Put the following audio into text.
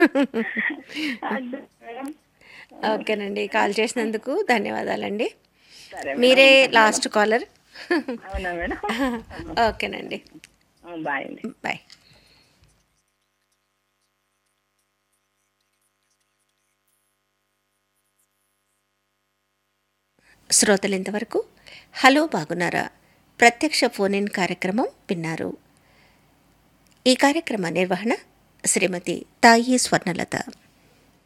అదే మేడం ఓకేనండి కాల్ చేసినందుకు ధన్యవాదాలండి సరే మేడం. మీరే లాస్ట్ కాలర్ అవునా మేడం ఓకేనండి బాయ్ అండి బాయ్ శ్రోతలు ఇంతవరకు హలో బాగున్నారా ప్రత్యక్ష ఫోన్ ఇన్ కార్యక్రమం విన్నారు ఈ కార్యక్రమ నిర్వహణ శ్రీమతి తాయి స్వర్ణలత